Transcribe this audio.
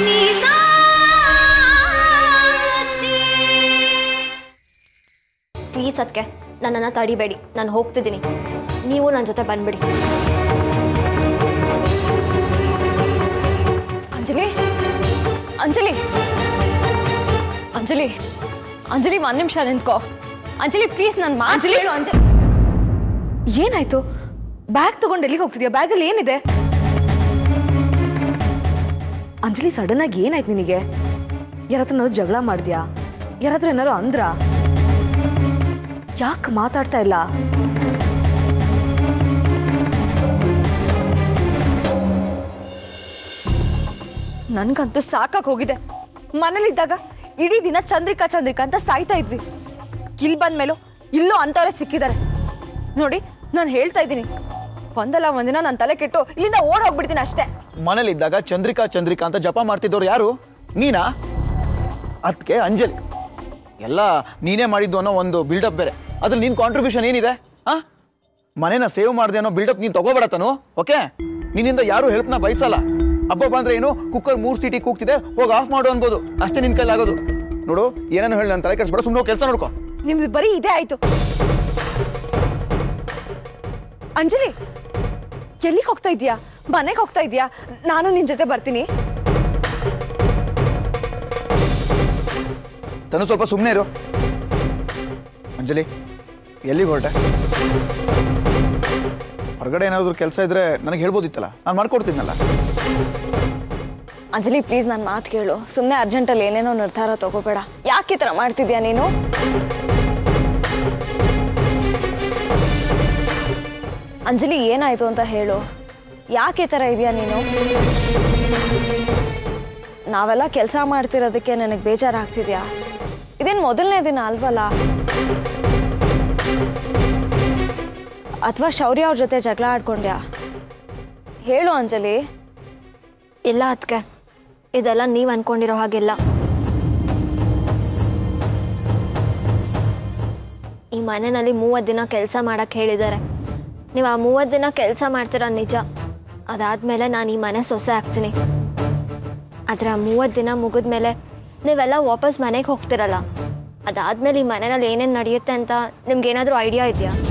please ಅದಕ್ಕೆ ನನ್ನನ್ನು ತಡಿಬೇಡಿ ನಾನು ಹೋಗ್ತಿದ್ದೀನಿ ನೀವು ನನ್ನ ಜೊತೆ ಬಂದ್ಬಿಡಿ ಅಂಜಲಿ ಅಂಜಲಿ ಅಂಜಲಿ ಅಂಜಲಿ ಒಂದ್ ನಿಮಿಷ ನಿಂತ್ಕೋ ಅಂಜಲಿ ಪ್ಲೀಸ್ ನನ್ನ ಮಾತು ಹೇಳು ಅಂಜಲಿ ಏನಾಯ್ತು ಬ್ಯಾಗ್ ತಗೊಂಡು ಎಲ್ಲಿಗೆ ಹೋಗ್ತಿದ್ಯಾ ಬ್ಯಾಗಲ್ಲಿ ಏನಿದೆ ಅಂಜಲಿ ಸಡನ್ ಆಗಿ ಏನಾಯ್ತು ನಿನಗೆ ಯಾರತ್ರ ಏನಾದ್ರು ಜಗಳ ಮಾಡಿದ್ಯಾ ಯಾರಾದ್ರೂ ಏನಾರು ಅಂದ್ರ ಯಾಕೆ ಮಾತಾಡ್ತಾ ಇಲ್ಲ ನನ್ಗಂತೂ ಸಾಕಾಗಿ ಹೋಗಿದೆ ಮನೇಲಿದ್ದಾಗ ಇಡೀ ದಿನ ಚಂದ್ರಿಕಾ ಚಂದ್ರಿಕಾ ಅಂತ ಸಾಯ್ತಾ ಇದ್ವಿ ಇಲ್ಲಿ ಬಂದ್ಮೇಲೂ ಇಲ್ಲೂ ಅಂತವ್ರೆ ಸಿಕ್ಕಿದ್ದಾರೆ ನೋಡಿ ನಾನು ಹೇಳ್ತಾ ಇದ್ದೀನಿ ಒಂದಲ್ಲ ಒಂದಿನ ನನ್ನ ತಲೆ ಕೆಟ್ಟು ಇಲ್ಲಿಂದ ಓಡ್ ಹೋಗ್ಬಿಡ್ತೀನಿ ಅಷ್ಟೇ ಮನೇಲಿದ್ದಾಗ ಚಂದ್ರಿಕಾ ಚಂದ್ರಿಕಾ ಅಂತ ಜಪ ಮಾಡ್ತಿದ್ದವ್ರು ಯಾರು ನೀನಾ ಅದಕ್ಕೆ ಅಂಜಲಿ ಎಲ್ಲ ನೀನೇ ಮಾಡಿದ್ದು ಅನ್ನೋ ಒಂದು ಬಿಲ್ಡಪ್ ಬೇರೆ ಅದ್ರಲ್ಲಿ ನಿನ್ನ ಕಾಂಟ್ರಿಬ್ಯೂಷನ್ ಏನಿದೆ ಆ ಮನೇನ ಸೇವ್ ಮಾಡಿದೆ ಅನ್ನೋ ಬಿಲ್ಡಪ್ ನೀನು ತಗೋಬೇಡತನು ಓಕೆ ನಿನ್ನಿಂದ ಯಾರು ಹೆಲ್ಪ್ನ ಬಯಸಲ್ಲ ಹಬ್ಬ ಬಂದ್ರೆ ಏನು ಕುಕ್ಕರ್ ಮೂರು ಸೀಟಿ ಕೂಗ್ತಿದೆ ಹೋಗಿ ಆಫ್ ಮಾಡು ಅನ್ಬೋದು ಅಷ್ಟೇ ನಿನ್ನ ಕೈಲಿ ಆಗೋದು ನೋಡು ಏನೇನು ಹೇಳಿ ನನ್ನ ತಲೆ ಕೆಡಿಸ್ಬೇಡ ಸುಮ್ಮನೆ ಕೆಲಸ ನೋಡ್ಕೋ ನಿಮ್ದು ಬರೀ ಇದೇ ಆಯ್ತು ಅಂಜಲಿ ಎಲ್ಲಿಗೆ ಹೋಗ್ತಾ ಇದೀಯಾ ಮನೆಗೆ ಹೋಗ್ತಾ ಇದೀಯಾ ನಾನು ನಿನ್ ಜೊತೆ ಬರ್ತೀನಿ ತನು ಸ್ವಲ್ಪ ಸುಮ್ಮನೆ ಇರು ಅಂಜಲಿ ಎಲ್ಲಿಗೆ ಹೊರಟೆ ಹೊರಗಡೆ ಏನಾದರೂ ಕೆಲಸ ಇದ್ರೆ ನನಗೆ ಹೇಳ್ಬೋದಿತ್ತಲ್ಲ ನಾನು ಮಾಡ್ಕೊಡ್ತೀನಲ್ಲ ಅಂಜಲಿ ಪ್ಲೀಸ್ ನನ್ನ ಮಾತು ಕೇಳು ಸುಮ್ಮನೆ ಅರ್ಜೆಂಟಲ್ಲಿ ಏನೇನೋ ನಿರ್ಧಾರ ತಗೋಬೇಡ ಯಾಕೆ ಈ ಥರ ಮಾಡ್ತಿದ್ಯಾ ನೀನು ಅಂಜಲಿ ಏನಾಯ್ತು ಅಂತ ಹೇಳು ಯಾಕೆ ಈ ಥರ ಇದೆಯಾ ನೀನು ನಾವೆಲ್ಲ ಕೆಲಸ ಮಾಡ್ತಿರೋದಕ್ಕೆ ನನಗೆ ಬೇಜಾರಾಗ್ತಿದ್ಯಾ ಇದೇನು ಮೊದಲನೇ ದಿನ ಅಲ್ವಲ್ಲ ಅಥವಾ ಶೌರ್ಯ ಅವ್ರ ಜೊತೆ ಜಗಳ ಆಡ್ಕೊಂಡ್ಯಾ ಹೇಳು ಅಂಜಲಿ ಇಲ್ಲ ಅದಕ್ಕೆ ಇದೆಲ್ಲ ನೀವು ಅನ್ಕೊಂಡಿರೋ ಹಾಗಿಲ್ಲ ಈ ಮನೆಯಲ್ಲಿ ಮೂವತ್ತು ದಿನ ಕೆಲಸ ಮಾಡಕ್ಕೆ ಹೇಳಿದ್ದಾರೆ ನೀವು ಆ ಮೂವತ್ತು ದಿನ ಕೆಲಸ ಮಾಡ್ತೀರ ನಿಜ ಅದಾದಮೇಲೆ ನಾನು ಈ ಮನೆ ಸೊಸೆ ಆಗ್ತೀನಿ ಆದರೆ ಆ ಮೂವತ್ತು ದಿನ ಮುಗಿದ್ಮೇಲೆ ನೀವೆಲ್ಲ ವಾಪಸ್ ಮನೆಗೆ ಹೋಗ್ತಿರಲ್ಲ ಅದಾದಮೇಲೆ ಈ ಮನೆಯಲ್ಲಿ ಏನೇನು ನಡೆಯುತ್ತೆ ಅಂತ ನಿಮ್ಗೇನಾದರೂ ಐಡಿಯಾ ಇದೆಯಾ